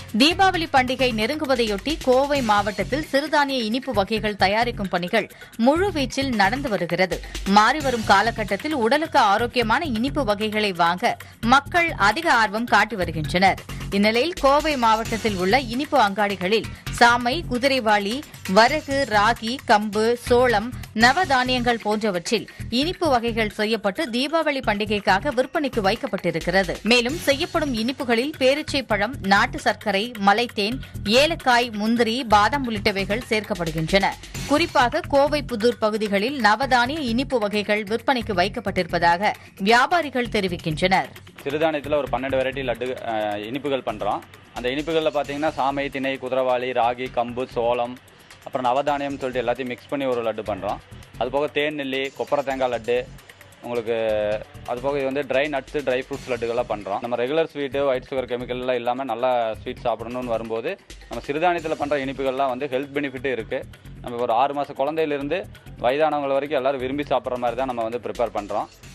தீபாவளி பண்டிகை நெருங்குவதையொட்டி கோவை மாவட்டத்தில் சிறுதானிய இனிப்பு வகைகள் தயாரிக்கும் பணிகள் முழுவீச்சில் நடந்து வருகிறது மாறிவரும் காலகட்டத்தில் உடலுக்கு ஆரோக்கியமான இனிப்பு வகைகளை வாங்க மக்கள் அதிக ஆர்வம் காட்டி வருகின்றனர் இந்நிலையில் கோவை மாவட்டத்தில் உள்ள இனிப்பு அங்காடிகளில் சாமை குதிரைவாளி வரகு ராகி கம்பு சோளம் நவதானியங்கள் போன்றவற்றில் இனிப்பு வகைகள் செய்யப்பட்டு தீபாவளி பண்டிகைக்காக விற்பனைக்கு வைக்கப்பட்டிருக்கிறது மேலும் செய்யப்படும் இனிப்புகளில் பேரிச்சை பழம் நாட்டு சர்க்கரை மலைத்தேன் ஏலக்காய் முந்திரி பாதாம் உள்ளிட்டவைகள் சேர்க்கப்படுகின்றன குறிப்பாக கோவை புதூர் பகுதிகளில் நவதானிய இனிப்பு வகைகள் விற்பனைக்கு வைக்கப்பட்டிருப்பதாக வியாபாரிகள் தெரிவிக்கின்றனர் சிறுதானியத்தில் ஒரு பன்னெண்டு வெரைட்டி லட்டு அஹ், இனிப்புகள் பண்ணுறோம் அந்த இனிப்புகளில் பார்த்தீங்கன்னா சாமை திணை குதிரவாளி ராகி கம்பு சோளம் அப்புறம் நவதானியம்னு சொல்லிட்டு எல்லாத்தையும் மிக்ஸ் பண்ணி ஒரு லட்டு பண்ணுறோம் அது போக தேன் நெல்லி கொப்பரை தேங்காய் லட்டு உங்களுக்கு அது போக இது வந்து ட்ரை நட்ஸு ட்ரை ஃப்ரூட்ஸ் லட்டுகள்லாம் பண்ணுறோம் நம்ம ரெகுலர் ஸ்வீட்டு ஒயிட் சுகர் கெமிக்கல்லாம் இல்லாமல் நல்லா ஸ்வீட் சாப்பிடணும்னு வரும்போது நம்ம சிறுதானியத்தில் பண்ணுற இனிப்புகள்லாம் வந்து ஹெல்த் பெனிஃபிட்டும் இருக்குது நம்ம ஒரு ஆறு மாத குழந்தையிலிருந்து வயதானவங்க வரைக்கும் எல்லாரும் விரும்பி சாப்பிட்ற மாதிரி தான் நம்ம வந்து ப்ரிப்பேர் பண்ணுறோம்